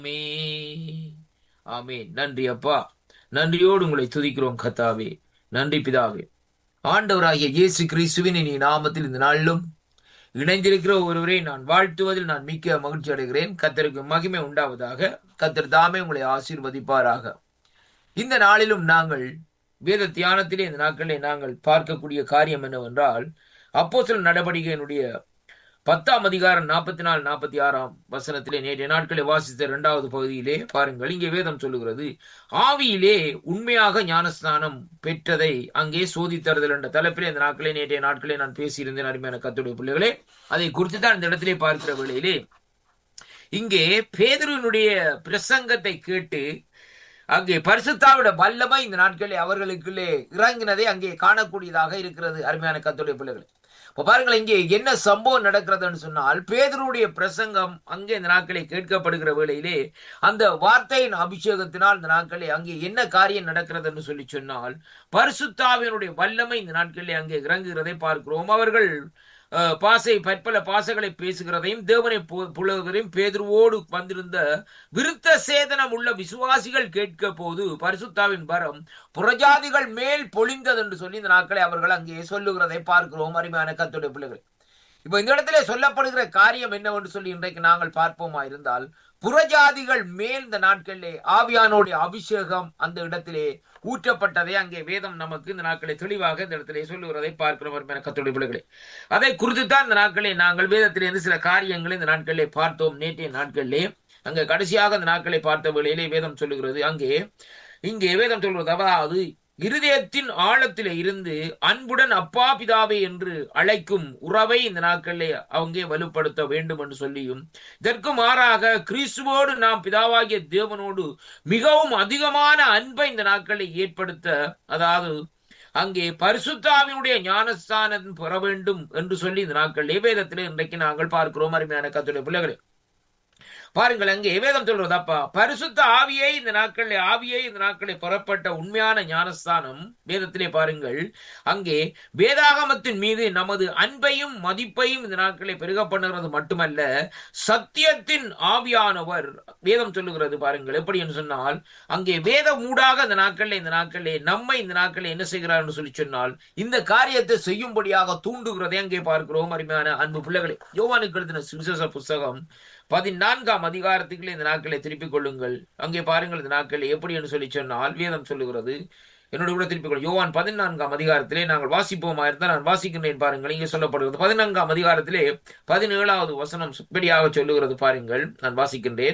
ஆமே ஆமே நன்றி அப்பா நன்றியோடு உங்களை துதிக்கிறோம் கத்தாவே நன்றி பிதாவே ஆண்டவராகிய இயேசு கிறிஸ்துவின் இனி நாமத்தில் இந்த நாளிலும் இணைந்திருக்கிற ஒருவரை நான் வாழ்த்துவதில் நான் மிக்க மகிழ்ச்சி அடைகிறேன் கத்தருக்கு மகிமை உண்டாவதாக கத்தர் தாமே உங்களை ஆசீர்வதிப்பாராக இந்த நாளிலும் நாங்கள் வேத தியானத்திலே இந்த நாட்களிலே நாங்கள் பார்க்கக்கூடிய காரியம் என்னவென்றால் அப்போ சில நடவடிக்கையினுடைய பத்தாம் அதிகாரம் நாற்பத்தி நாலு நாற்பத்தி ஆறாம் வசனத்திலே நேற்றைய நாட்களை வாசித்த இரண்டாவது பகுதியிலே பாருங்கள் இங்கே வேதம் சொல்லுகிறது ஆவியிலே உண்மையாக ஞானஸ்நானம் பெற்றதை அங்கே சோதித்தருதல் என்ற தலைப்பிலே இந்த நாட்களே நேற்றைய நாட்களே நான் பேசியிருந்தேன் அருமையான கத்துடைய பிள்ளைகளே அதை குறித்து தான் இந்த இடத்திலே பார்க்கிற வேளையிலே இங்கே பேதுருவினுடைய பிரசங்கத்தை கேட்டு அங்கே பரிசுத்தாவிட வல்லமை இந்த நாட்களில் அவர்களுக்குள்ளே இறங்கினதை அங்கே காணக்கூடியதாக இருக்கிறது அருமையான கத்துடைய பிள்ளைகள் இப்ப பாருங்கள் இங்கே என்ன சம்பவம் நடக்கிறதுன்னு சொன்னால் பேதருடைய பிரசங்கம் அங்கே இந்த நாட்களை கேட்கப்படுகிற வேளையிலே அந்த வார்த்தையின் அபிஷேகத்தினால் இந்த நாட்களில் அங்கே என்ன காரியம் நடக்கிறதுன்னு சொல்லி சொன்னால் பரிசுத்தாவினுடைய வல்லமை இந்த நாட்களிலே அங்கே இறங்குகிறதை பார்க்கிறோம் அவர்கள் பாசை பற்பல பாசங்களை பேசுகிறதையும் தேவனை புலகுவதையும் பேதுருவோடு வந்திருந்த விருத்த சேதனம் உள்ள விசுவாசிகள் கேட்க போது பரிசுத்தாவின் பரம் புறஜாதிகள் மேல் பொழிந்தது என்று சொல்லி இந்த நாட்களை அவர்கள் அங்கே சொல்லுகிறதை பார்க்கிறோம் அருமையான கத்துடைய பிள்ளைகள் இப்ப இந்த இடத்துல சொல்லப்படுகிற காரியம் என்னவென்று சொல்லி இன்றைக்கு நாங்கள் பார்ப்போமா இருந்தால் புறஜாதிகள் மேல் இந்த நாட்களிலே ஆவியானோடைய அபிஷேகம் அந்த இடத்திலே ஊற்றப்பட்டதை அங்கே வேதம் நமக்கு இந்த நாட்களை தெளிவாக இந்த இடத்திலே சொல்லுகிறதை பார்க்கிறோம் கத்துடைய பிள்ளைகளே அதை குறித்து தான் இந்த நாட்களே நாங்கள் வேதத்திலிருந்து சில காரியங்களை இந்த நாட்களிலே பார்த்தோம் நேற்றைய நாட்களிலே அங்கே கடைசியாக அந்த நாட்களை பார்த்த வேளையிலே வேதம் சொல்லுகிறது அங்கே இங்கே வேதம் சொல்கிறது அதாவது இருதயத்தின் ஆழத்திலே இருந்து அன்புடன் அப்பா பிதாவே என்று அழைக்கும் உறவை இந்த நாட்களிலே அவங்க வலுப்படுத்த வேண்டும் என்று சொல்லியும் இதற்கு மாறாக கிறிஸ்துவோடு நாம் பிதாவாகிய தேவனோடு மிகவும் அதிகமான அன்பை இந்த நாட்களில் ஏற்படுத்த அதாவது அங்கே பரிசுத்தாவினுடைய ஞானஸ்தானம் பெற வேண்டும் என்று சொல்லி இந்த நாட்களிலே வேதத்திலே இன்றைக்கு நாங்கள் பார்க்கிறோம் அருமையான கத்துடைய பிள்ளைகளே பாருங்கள் அங்கே வேதம் சொல்றது அப்பா பரிசுத்த ஆவியை இந்த நாட்களில் ஆவியை இந்த நாட்களில் புறப்பட்ட உண்மையான ஞானஸ்தானம் வேதத்திலே பாருங்கள் அங்கே வேதாகமத்தின் மீது நமது அன்பையும் மதிப்பையும் இந்த நாட்களை பெருக பண்ணுகிறது மட்டுமல்ல சத்தியத்தின் ஆவியானவர் வேதம் சொல்லுகிறது பாருங்கள் எப்படி என்று சொன்னால் அங்கே வேத மூடாக இந்த நாட்களில் இந்த நாட்களிலே நம்மை இந்த நாட்களில் என்ன செய்கிறார் என்று சொல்லி சொன்னால் இந்த காரியத்தை செய்யும்படியாக தூண்டுகிறதை அங்கே பார்க்கிறோம் அருமையான அன்பு பிள்ளைகளை யோவானுக்கு எழுதின சுவிசேஷ புஸ்தகம் பதினான்காம் அதிகாரத்துக்குள்ளே இந்த நாட்களை திருப்பிக் கொள்ளுங்கள் அங்கே பாருங்கள் இந்த நாட்கள் எப்படி என்று சொல்லி சொன்னால் வேதம் சொல்லுகிறது என்னோட கூட திருப்பிக் கொள்ளும் யோவான் பதினான்காம் அதிகாரத்திலே நாங்கள் வாசிப்போமா இருந்தால் நான் வாசிக்கின்றேன் பாருங்கள் இங்கே சொல்லப்படுகிறது பதினான்காம் அதிகாரத்திலே பதினேழாவது வசனம் இப்படியாக சொல்லுகிறது பாருங்கள் நான் வாசிக்கின்றேன்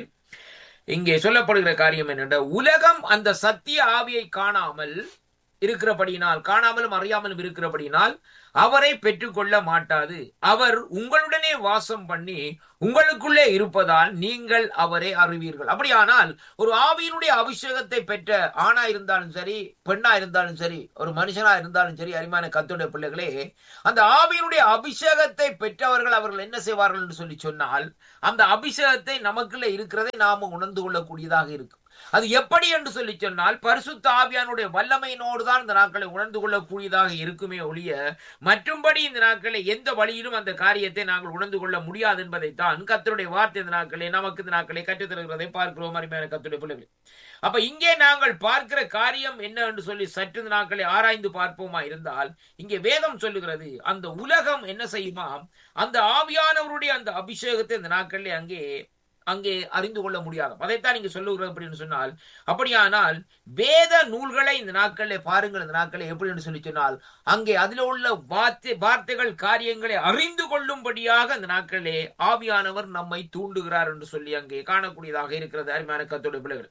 இங்கே சொல்லப்படுகிற காரியம் என்னென்ற உலகம் அந்த சத்திய ஆவியை காணாமல் இருக்கிறபடியினால் காணாமலும் அறியாமலும் இருக்கிறபடியினால் அவரை பெற்றுக்கொள்ள மாட்டாது அவர் உங்களுடனே வாசம் பண்ணி உங்களுக்குள்ளே இருப்பதால் நீங்கள் அவரை அறிவீர்கள் அப்படியானால் ஒரு ஆவியினுடைய அபிஷேகத்தை பெற்ற ஆணா இருந்தாலும் சரி பெண்ணா இருந்தாலும் சரி ஒரு மனுஷனா இருந்தாலும் சரி அருமையான கத்துடைய பிள்ளைகளே அந்த ஆவியினுடைய அபிஷேகத்தை பெற்றவர்கள் அவர்கள் என்ன செய்வார்கள் என்று சொல்லி சொன்னால் அந்த அபிஷேகத்தை நமக்குள்ள இருக்கிறதை நாம உணர்ந்து கொள்ளக்கூடியதாக இருக்கும் அது எப்படி என்று சொல்லி சொன்னால் பரிசுத்த ஆவியானுடைய வல்லமையினோடு தான் இந்த நாட்களை உணர்ந்து கொள்ளக்கூடியதாக இருக்குமே ஒழிய மற்றும்படி இந்த நாட்களை எந்த வழியிலும் அந்த காரியத்தை நாங்கள் உணர்ந்து கொள்ள முடியாது என்பதைத்தான் கத்தருடைய வார்த்தை இந்த நாட்களை நமக்கு இந்த நாட்களை கற்றுத்தருகிறதை பார்க்கிறோம் அருமையான கத்துடைய பிள்ளைகள் அப்ப இங்கே நாங்கள் பார்க்கிற காரியம் என்ன என்று சொல்லி சற்று நாட்களை ஆராய்ந்து பார்ப்போமா இருந்தால் இங்கே வேதம் சொல்லுகிறது அந்த உலகம் என்ன செய்யுமா அந்த ஆவியானவருடைய அந்த அபிஷேகத்தை இந்த நாட்களில் அங்கே அங்கே அறிந்து கொள்ள முடியாது அதைத்தான் நீங்க சொல்லுகிறோம் அப்படின்னு சொன்னால் அப்படியானால் வேத நூல்களை இந்த நாட்களில் பாருங்கள் இந்த நாட்களை எப்படி சொல்லி சொன்னால் அங்கே அதில் உள்ள வார்த்தை வார்த்தைகள் காரியங்களை அறிந்து கொள்ளும்படியாக இந்த நாட்களிலே ஆவியானவர் நம்மை தூண்டுகிறார் என்று சொல்லி அங்கே காணக்கூடியதாக இருக்கிறது அருமையான கத்தோட பிள்ளைகள்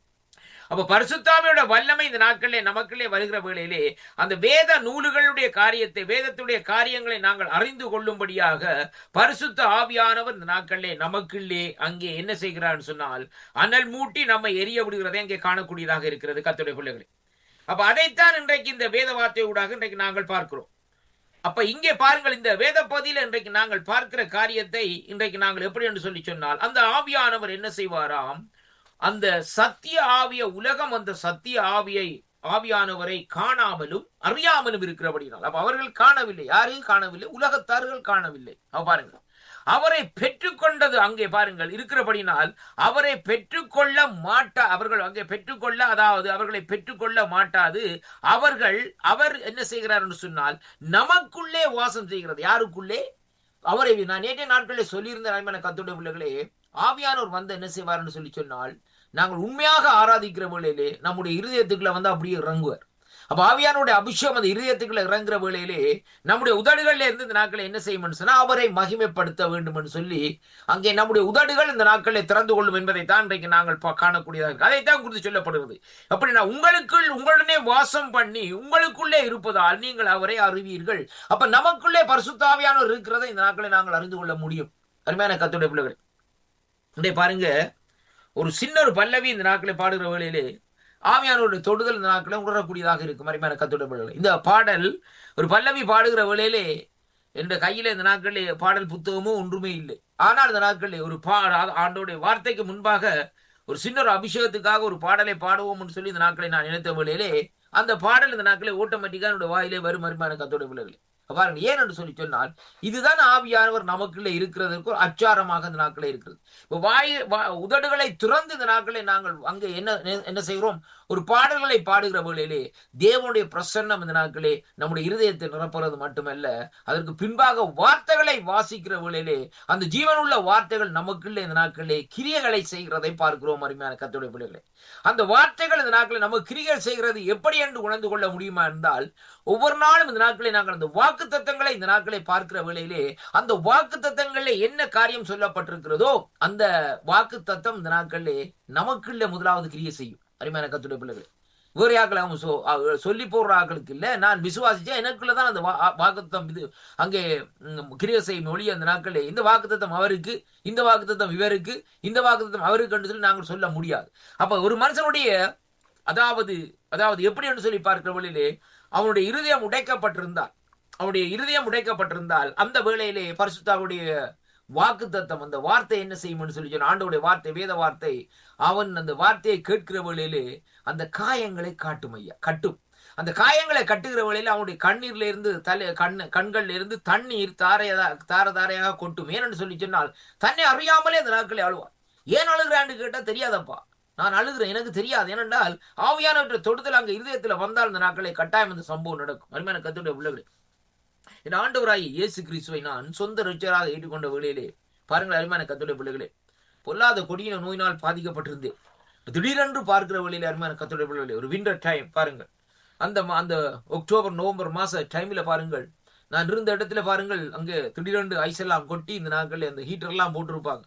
அப்ப பரிசுத்தாவியோட வல்லமை இந்த நாட்களிலே நமக்குள்ளே வருகிற வேளையிலே அந்த வேத நூல்களுடைய காரியத்தை வேதத்துடைய காரியங்களை நாங்கள் அறிந்து கொள்ளும்படியாக பரிசுத்த ஆவியானவர் இந்த நாட்களிலே நமக்குள்ளே அங்கே என்ன செய்கிறார் சொன்னால் அனல் மூட்டி நம்மை எரிய விடுகிறதை அங்கே காணக்கூடியதாக இருக்கிறது கத்துடைய பிள்ளைகளே அப்ப அதைத்தான் இன்றைக்கு இந்த வேத வார்த்தையூடாக இன்றைக்கு நாங்கள் பார்க்கிறோம் அப்ப இங்கே பாருங்கள் இந்த வேத பகுதியில் இன்றைக்கு நாங்கள் பார்க்கிற காரியத்தை இன்றைக்கு நாங்கள் எப்படி என்று சொல்லி சொன்னால் அந்த ஆவியானவர் என்ன செய்வாராம் அந்த சத்திய ஆவிய உலகம் அந்த சத்திய ஆவியை ஆவியானவரை காணாமலும் அறியாமலும் இருக்கிறபடினால் அப்ப அவர்கள் காணவில்லை யாரையும் காணவில்லை உலகத்தார்கள் காணவில்லை அவ பாருங்க அவரை பெற்றுக்கொண்டது அங்கே பாருங்கள் இருக்கிறபடினால் அவரை பெற்றுக்கொள்ள மாட்டா அவர்கள் அங்கே பெற்றுக்கொள்ள அதாவது அவர்களை பெற்றுக்கொள்ள மாட்டாது அவர்கள் அவர் என்ன செய்கிறார் என்று சொன்னால் நமக்குள்ளே வாசம் செய்கிறது யாருக்குள்ளே அவரை நான் நேற்றைய நாட்களில் சொல்லியிருந்த அருமையான கத்துடைய பிள்ளைகளே ஆவியானவர் வந்து என்ன செய்வார் என்று சொல்லி சொன்னால் நாங்கள் உண்மையாக ஆராதிக்கிற வேளையிலே நம்முடைய இருதயத்துக்குள்ள வந்து அப்படியே இறங்குவார் அப்ப ஆவியானுடைய அபிஷேகம் அந்த இருதயத்துக்குள்ள இறங்குற வேளையிலே நம்முடைய உதடுகள்ல இருந்து இந்த நாட்களை என்ன செய்யும் சொன்னா அவரை மகிமைப்படுத்த வேண்டும் என்று சொல்லி அங்கே நம்முடைய உதடுகள் இந்த நாட்களை திறந்து கொள்ளும் என்பதை தான் இன்றைக்கு நாங்கள் பா- காணக்கூடியதாக இருக்கு அதைத்தான் குறித்து சொல்லப்படுகிறது அப்படின்னா உங்களுக்குள் உங்களுடனே வாசம் பண்ணி உங்களுக்குள்ளே இருப்பதால் நீங்கள் அவரை அறிவீர்கள் அப்ப நமக்குள்ளே பரிசுத்தாவியானவர் இருக்கிறதை இந்த நாட்களை நாங்கள் அறிந்து கொள்ள முடியும் அருமையான கத்துடைய பிள்ளைகள் இன்றைய பாருங்க ஒரு சின்ன ஒரு பல்லவி இந்த நாட்களை பாடுகிற வேளையிலே ஆவியானவருடைய தொடுதல் இந்த நாட்களை உணரக்கூடியதாக இருக்கும் அருமையான கத்துடைய பிள்ளைகள் இந்த பாடல் ஒரு பல்லவி பாடுகிற வேளையிலே என்ற கையில இந்த நாட்களிலே பாடல் புத்தகமும் ஒன்றுமே இல்லை ஆனால் இந்த நாட்களில் ஒரு பா ஆண்டோடைய வார்த்தைக்கு முன்பாக ஒரு சின்ன ஒரு அபிஷேகத்துக்காக ஒரு பாடலை பாடுவோம்னு சொல்லி இந்த நாட்களை நான் நினைத்த வேளையிலே அந்த பாடல் இந்த நாட்களை ஆட்டோமேட்டிக்கா என்னுடைய வாயிலே வரும் அருமையான கத்தோட பிள்ளைகளே பாருங்க ஏன் என்று சொல்லி சொன்னால் இதுதான் ஆவியானவர் நமக்குள்ள இருக்கிறதற்கு ஒரு அச்சாரமாக இந்த நாட்களே இருக்கிறது இப்போ வாய் வா- உதடுகளை திறந்து இந்த நாட்களை நாங்கள் அங்கே என்ன என்ன செய்கிறோம் ஒரு பாடல்களை பாடுகிற வேளையிலே தேவனுடைய பிரசன்னம் இந்த நாட்களே நம்முடைய இருதயத்தை நிரப்புறது மட்டுமல்ல அதற்கு பின்பாக வார்த்தைகளை வாசிக்கிற வேளையிலே அந்த ஜீவனுள்ள வார்த்தைகள் நமக்குள்ளே இந்த நாட்களிலே கிரியைகளை செய்கிறதை பார்க்கிறோம் அருமையான கத்தோடைய பிள்ளைகளே அந்த வார்த்தைகள் இந்த நாட்களில் நம்ம கிரிகள் செய்கிறது எப்படி என்று உணர்ந்து கொள்ள முடியுமா என்றால் ஒவ்வொரு நாளும் இந்த நாட்களை நாங்கள் அந்த வாக்கு தத்தங்களை இந்த நாட்களை பார்க்கிற வேளையிலே அந்த வாக்கு தத்தங்களில் என்ன காரியம் சொல்லப்பட்டிருக்கிறதோ அந்த வாக்கு தத்தம் இந்த நாட்களிலே நமக்குள்ள முதலாவது கிரியை செய்யும் அருமையான கத்துடைய பிள்ளைகள் வேறு ஆக்கள் அவங்க சொ- அ- சொல்லி போடுற ஆக்களுக்கு இல்ல நான் விசுவாசிச்சேன் எனக்குள்ளதான் அந்த வா- வாக்குத்தத்தம் இது அங்கே ம், கிரியை செய்யும் ஒளி அந்த நாட்களில் இந்த வாக்குத்தத்தம் அவருக்கு இந்த வாக்குத்தத்தம் இவருக்கு இந்த வாக்குத்தத்தம் அவருக்கு என்று சொல்லி நாங்கள் சொல்ல முடியாது அப்ப ஒரு மனுஷனுடைய அதாவது அதாவது எப்படி என்று சொல்லி பார்க்கிற வழியிலே அவனுடைய இருதயம் உடைக்கப்பட்டிருந்தால் அவனுடைய இருதயம் உடைக்கப்பட்டிருந்தால் அந்த வேளையிலே பரிசுத்தாவுடைய வாக்கு தத்தம் அந்த வார்த்தை என்ன செய்யும்னு சொல்லி சொன்ன ஆண்டோடைய வார்த்தை வேத வார்த்தை அவன் அந்த வார்த்தையை கேட்கிற வேளையிலே அந்த காயங்களை காட்டும் ஐயா கட்டும் அந்த காயங்களை கட்டுகிற வேளையில அவனுடைய கண்ணீர்ல இருந்து தலை கண் கண்கள்ல இருந்து தண்ணீர் தாரையதா தார தாரையாக கொட்டும் ஏன்னு சொல்லி சொன்னால் தன்னை அறியாமலே அந்த நாட்களை அழுவான் ஏன் அழுகிறான்னு கேட்டா தெரியாதப்பா நான் அழுகிறேன் எனக்கு தெரியாது ஏனென்றால் ஆவியானவற்றை தொடுதல் அங்க இருதயத்துல வந்தால் இந்த நாட்களை கட்டாயம் இந்த சம்பவம் நடக்கும் அருமையான கத்துடைய உள்ளவர்களே என் ஆண்டவராய் இயேசு கிறிஸ்துவை நான் சொந்த ரிச்சராக ஏற்றுக்கொண்ட வேளையிலே பாருங்கள் அருமையான கத்துடைய பிள்ளைகளே பொல்லாத கொடியின நோயினால் பாதிக்கப்பட்டிருந்தேன் திடீரென்று பார்க்கிற வழியில அருமையான கத்துடைய பிள்ளைகளே ஒரு விண்டர் டைம் பாருங்கள் அந்த மா- அந்த அக்டோபர் நவம்பர் மாச டைம்ல பாருங்கள் நான் இருந்த இடத்துல பாருங்கள் அங்கே திடீரென்று ஐஸ் எல்லாம் கொட்டி இந்த நாட்கள் அந்த ஹீட்டர் எல்லாம் போட்டிருப்பாங்க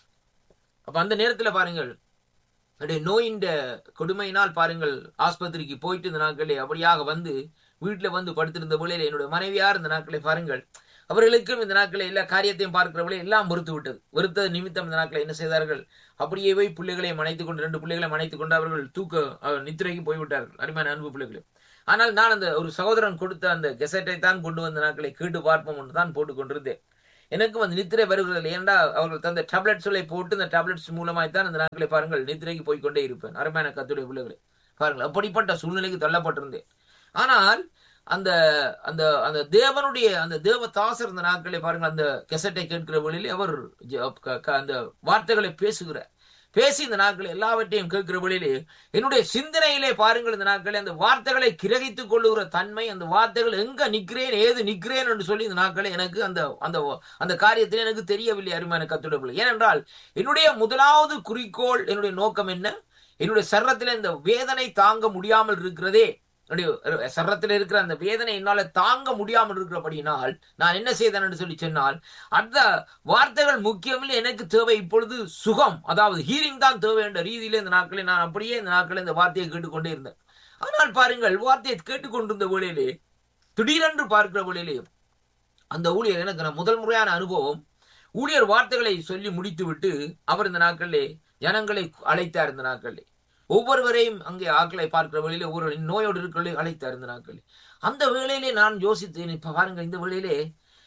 அப்ப அந்த நேரத்துல பாருங்கள் அப்படியே நோயின் கொடுமையினால் பாருங்கள் ஆஸ்பத்திரிக்கு போயிட்டு இந்த நாட்களே அப்படியாக வந்து வீட்டுல வந்து படுத்திருந்த வேளையில என்னுடைய மனைவியார் இந்த நாட்களை பாருங்கள் அவர்களுக்கும் இந்த நாட்களை எல்லா காரியத்தையும் பார்க்கிறவர்களே எல்லாம் வெறுத்து விட்டது வெறுத்தது நிமித்தம் இந்த நாட்களை என்ன செய்தார்கள் அப்படியே போய் பிள்ளைகளை மனைத்துக் கொண்டு ரெண்டு பிள்ளைகளை மனைத்துக் கொண்டு அவர்கள் தூக்க அஹ், நித்திரைக்கு போய்விட்டார்கள் அருமையான அன்பு பிள்ளைகளே ஆனால் நான் அந்த ஒரு சகோதரன் கொடுத்த அந்த கெசட்டை தான் கொண்டு வந்த நாட்களை கேட்டு பார்ப்போம் என்று தான் போட்டுக் கொண்டிருந்தேன் எனக்கும் அந்த நித்திரை வருகிறது ஏன்டா அவர்கள் தந்த டேப்லெட்ஸ்களை போட்டு இந்த டேப்லெட்ஸ் மூலமாய் தான் அந்த நாட்களை பாருங்கள் நித்திரைக்கு போய் கொண்டே இருப்பேன் அருமையான கத்துடைய பிள்ளைகளே பாருங்கள் அப்படிப்பட்ட சூழ்நிலைக்கு தள்ளப்பட்டிருந்தேன் ஆனால் அந்த அந்த அந்த தேவனுடைய அந்த தேவதாசர் இந்த நாட்களை பாருங்கள் அந்த கெசட்டை கேட்கிற வழியிலே அவர் ஜ- க- க- அந்த வார்த்தைகளை பேசுகிறார் பேசி இந்த நாட்கள் எல்லாவற்றையும் கேட்கிற வழியிலே என்னுடைய சிந்தனையிலே பாருங்கள் இந்த நாட்களே அந்த வார்த்தைகளை கிரகித்துக் கொள்ளுகிற தன்மை அந்த வார்த்தைகள் எங்க நிக்கிறேன் ஏது நிக்கிறேன் என்று சொல்லி இந்த நாட்களே எனக்கு அந்த அந்த அந்த காரியத்தில் எனக்கு தெரியவில்லை அருமையான கத்துடவில்லை ஏனென்றால் என்னுடைய முதலாவது குறிக்கோள் என்னுடைய நோக்கம் என்ன என்னுடைய சர்ரத்தில் இந்த வேதனை தாங்க முடியாமல் இருக்கிறதே என்னுடைய சர்ரத்தில் இருக்கிற அந்த வேதனை என்னால தாங்க முடியாமல் இருக்கிறபடியினால் நான் என்ன செய்தேன் என்று சொல்லி சொன்னால் அந்த வார்த்தைகள் முக்கியமில்லை எனக்கு தேவை இப்பொழுது சுகம் அதாவது ஹீலிங் தான் தேவை என்ற ரீதியில இந்த நாட்களில் நான் அப்படியே இந்த நாட்களில் இந்த வார்த்தையை கேட்டுக்கொண்டே இருந்தேன் ஆனால் பாருங்கள் வார்த்தையை கேட்டுக்கொண்டிருந்த வேளையிலே திடீரென்று பார்க்கிற வேளையிலே அந்த ஊழியர் எனக்கு நான் முதல் முறையான அனுபவம் ஊழியர் வார்த்தைகளை சொல்லி முடித்துவிட்டு அவர் இந்த நாட்களிலே ஜனங்களை அழைத்தார் இந்த நாட்களிலே ஒவ்வொருவரையும் அங்கே ஆட்களை பார்க்கிற வேளையிலே ஒவ்வொரு நோயோடு இருக்கிறவர்களையும் அழைத்தார் இந்த நாட்களில் அந்த வேளையிலே நான் யோசித்தேன் இப்ப பாருங்க இந்த வேளையிலே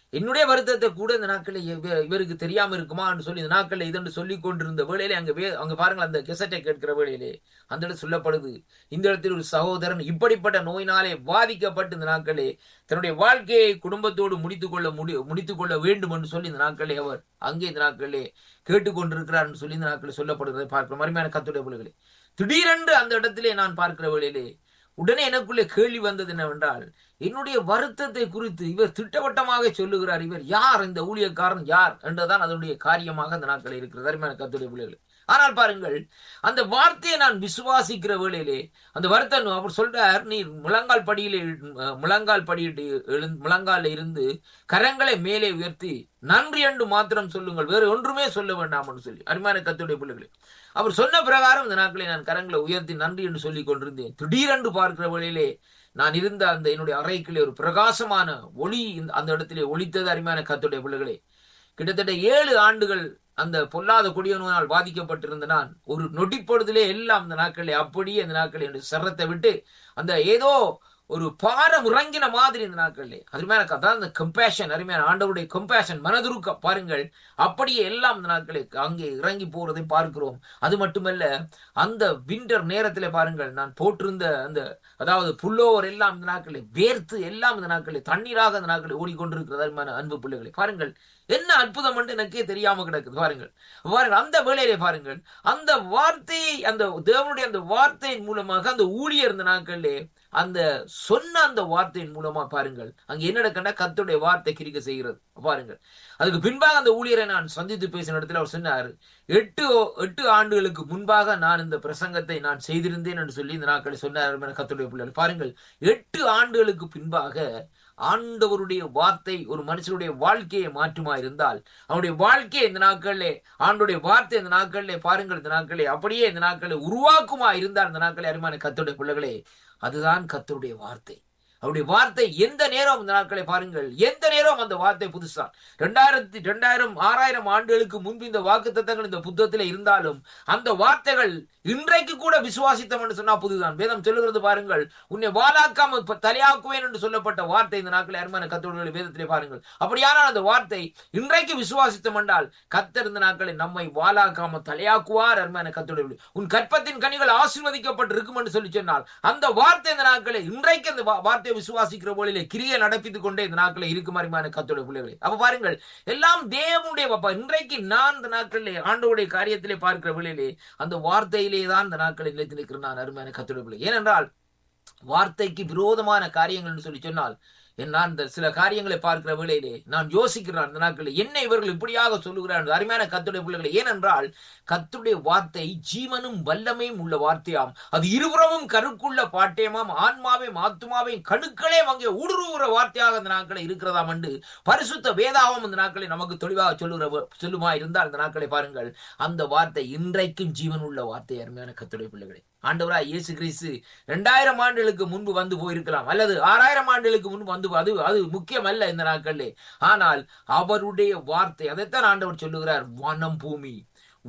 என்னுடைய வருத்தத்தை கூட இந்த நாட்களில் இவ- இவருக்கு தெரியாம இருக்குமான்னு சொல்லி இந்த நாட்களில் இதென்று சொல்லிக் கொண்டிருந்த வேளையிலே அங்க வே அங்க பாருங்கள் அந்த கெசட்டை கேட்கிற வேளையிலே அந்த இடத்துல சொல்லப்படுது இந்த இடத்தில் ஒரு சகோதரன் இப்படிப்பட்ட நோயினாலே பாதிக்கப்பட்டு இந்த நாட்களே தன்னுடைய வாழ்க்கையை குடும்பத்தோடு முடித்துக் கொள்ள முடி முடித்துக் கொள்ள வேண்டும் என்று சொல்லி இந்த நாட்களே அவர் அங்கே இந்த நாட்களே கேட்டுக்கொண்டிருக்கிறார் என்று சொல்லி இந்த நாட்களில் சொல்லப்படுகிறதை பார்க்கிற மறுமையான கத்துடைய பிள்ளைகளே திடீரென்று அந்த இடத்திலே நான் பார்க்கிற வேளையிலே உடனே எனக்குள்ளே கேள்வி வந்தது என்னவென்றால் என்னுடைய வருத்தத்தை குறித்து இவர் திட்டவட்டமாக சொல்லுகிறார் இவர் யார் இந்த ஊழியக்காரன் யார் என்றுதான் அதனுடைய காரியமாக அந்த நாட்கள் இருக்கிறது அருமையான கத்துடைய பிள்ளைகள் ஆனால் பாருங்கள் அந்த வார்த்தையை நான் விசுவாசிக்கிற வேளையிலே அந்த வருத்தம் அவர் சொல்றார் நீ முழங்கால் படியிலே அஹ், முழங்கால் படியிட்டு எழுந்து முழங்கால இருந்து கரங்களை மேலே உயர்த்தி நன்றி என்று மாத்திரம் சொல்லுங்கள் வேறு ஒன்றுமே சொல்ல வேண்டாம் என்று சொல்லி அருமையான கத்துடைய பிள்ளைகளே அவர் சொன்ன பிரகாரம் இந்த நாட்களை நான் கரங்களை உயர்த்தி நன்றி என்று சொல்லிக் கொண்டிருந்தேன் திடீரென்று பார்க்கிற வழியிலே நான் இருந்த அந்த என்னுடைய அறைக்குள்ளே ஒரு பிரகாசமான ஒளி இந்த- அந்த இடத்திலே ஒளித்தது அருமையான கத்துடைய பிள்ளைகளே கிட்டத்தட்ட ஏழு ஆண்டுகள் அந்த பொல்லாத கொடிய நோயால் பாதிக்கப்பட்டிருந்த நான் ஒரு நொடிப்பொழுதிலே எல்லாம் அந்த நாட்களே அப்படியே அந்த நாட்களே என்னுடைய சரத்தை விட்டு அந்த ஏதோ ஒரு பாரம் இறங்கின மாதிரி இந்த நாட்களிலே அருமையான அதான் அந்த கம்பேஷன் அருமையான ஆண்டவருடைய கம்பேஷன் மனதுருக்க பாருங்கள் அப்படியே எல்லாம் இந்த நாட்களே அங்கே இறங்கி போறதை பார்க்கிறோம் அது மட்டுமல்ல அந்த விண்டர் நேரத்திலே பாருங்கள் நான் போட்டிருந்த அந்த அதாவது புல்லோவர் எல்லாம் இந்த நாட்களில் வேர்த்து எல்லாம் இந்த நாட்களில் தண்ணீராக இந்த நாட்களில் ஓடிக்கொண்டிருக்கிறது அருமையான அன்பு பிள்ளைகளை பாருங்கள் என்ன அற்புதம் என்று எனக்கே தெரியாம கிடக்குது பாருங்கள் பாருங்கள் அந்த வேளையிலே பாருங்கள் அந்த வார்த்தையை அந்த தேவனுடைய அந்த வார்த்தையின் மூலமாக அந்த ஊழியர் இந்த நாட்களிலே அந்த சொன்ன அந்த வார்த்தையின் மூலமா பாருங்கள் அங்க என்ன நடக்கண்டா கத்துடைய வார்த்தை கிரிக்க செய்கிறது பாருங்கள் அதுக்கு பின்பாக அந்த ஊழியரை நான் சந்தித்து பேசின இடத்துல அவர் சொன்னார் எட்டு எட்டு ஆண்டுகளுக்கு முன்பாக நான் இந்த பிரசங்கத்தை நான் செய்திருந்தேன் என்று சொல்லி இந்த நாட்களை சொன்னார் கத்துடைய பிள்ளைகள் பாருங்கள் எட்டு ஆண்டுகளுக்கு பின்பாக ஆண்டவருடைய வார்த்தை ஒரு மனுஷனுடைய வாழ்க்கையை மாற்றுமா இருந்தால் அவனுடைய வாழ்க்கையை இந்த நாட்களிலே ஆண்டுடைய வார்த்தை இந்த நாட்களிலே பாருங்கள் இந்த நாட்களே அப்படியே இந்த நாட்களை உருவாக்குமா இருந்தால் இந்த நாட்களே அருமையான கத்துடைய பிள்ளைகளே அதுதான் கத்தருடைய வார்த்தை அவருடைய வார்த்தை எந்த நேரம் இந்த நாட்களை பாருங்கள் எந்த நேரம் அந்த வார்த்தை புதுசான் ரெண்டாயிரத்தி ரெண்டாயிரம் ஆறாயிரம் ஆண்டுகளுக்கு முன்பு இந்த வாக்கு தத்தங்கள் இந்த புத்தகத்தில் இருந்தாலும் அந்த வார்த்தைகள் இன்றைக்கு கூட விசுவாசித்தம் என்று சொன்னா புதுதான் வேதம் சொல்லுகிறது பாருங்கள் உன்னை வாலாக்காம இப்ப தலையாக்குவேன் என்று சொல்லப்பட்ட வார்த்தை இந்த நாட்களை அருமையான கத்தோடுகளை வேதத்திலே பாருங்கள் அப்படியானால் அந்த வார்த்தை இன்றைக்கு விசுவாசித்தம் என்றால் கத்தர் இந்த நாட்களை நம்மை வாலாக்காம தலையாக்குவார் அருமையான கத்தோடு உன் கற்பத்தின் கனிகள் ஆசீர்வதிக்கப்பட்டு இருக்கும் என்று சொல்லி சொன்னால் அந்த வார்த்தை இந்த நாட்களை இன்றைக்கு அந்த வா- வார்த்தையை விசுவாசிக்கிற போலிலே கிரியை நடப்பித்துக் கொண்டே இந்த நாட்களை இருக்கும் அருமையான கத்தோட பிள்ளைகளை அப்ப பாருங்கள் எல்லாம் தேவனுடைய பாப்பா இன்றைக்கு நான் இந்த நாட்களிலே ஆண்டவருடைய காரியத்திலே பார்க்கிற வேளையிலே அந்த வார்த்தையிலே தான் இந்த நாட்களை நிலைத்து நிற்கிறேன் நான் அருமையான கத்தோட பிள்ளை ஏனென்றால் வார்த்தைக்கு விரோதமான காரியங்கள் என்று சொல்லி சொன்னால் என் நான் இந்த சில காரியங்களை பார்க்கிற வேளையிலே நான் யோசிக்கிறேன் அந்த நாட்களில் என்ன இவர்கள் இப்படியாக சொல்லுகிறார் அருமையான கத்துடைய பிள்ளைகளை ஏனென்றால் கத்துடைய வார்த்தை ஜீவனும் வல்லமையும் உள்ள வார்த்தையாம் அது இருபுறமும் கருக்குள்ள பாட்டியமாம் ஆன்மாவையும் ஆத்துமாவையும் கணுக்களே அங்கே ஊடுருவுற வார்த்தையாக அந்த நாட்களை இருக்கிறதாம் என்று பரிசுத்த வேதாவும் இந்த நாட்களை நமக்கு தெளிவாக சொல்லுகிற சொல்லுமா இருந்தால் அந்த நாட்களை பாருங்கள் அந்த வார்த்தை இன்றைக்கும் ஜீவன் உள்ள வார்த்தை அருமையான கத்துடைய பிள்ளைகளை ஆண்டவரா இயேசு கிறிஸ்து ரெண்டாயிரம் ஆண்டுகளுக்கு முன்பு வந்து போயிருக்கலாம் அல்லது ஆறாயிரம் ஆண்டுகளுக்கு முன்பு வந்து அது அது முக்கியம் அல்ல இந்த நாட்களிலே ஆனால் அவருடைய வார்த்தை அதைத்தான் ஆண்டவர் சொல்லுகிறார் வானம் பூமி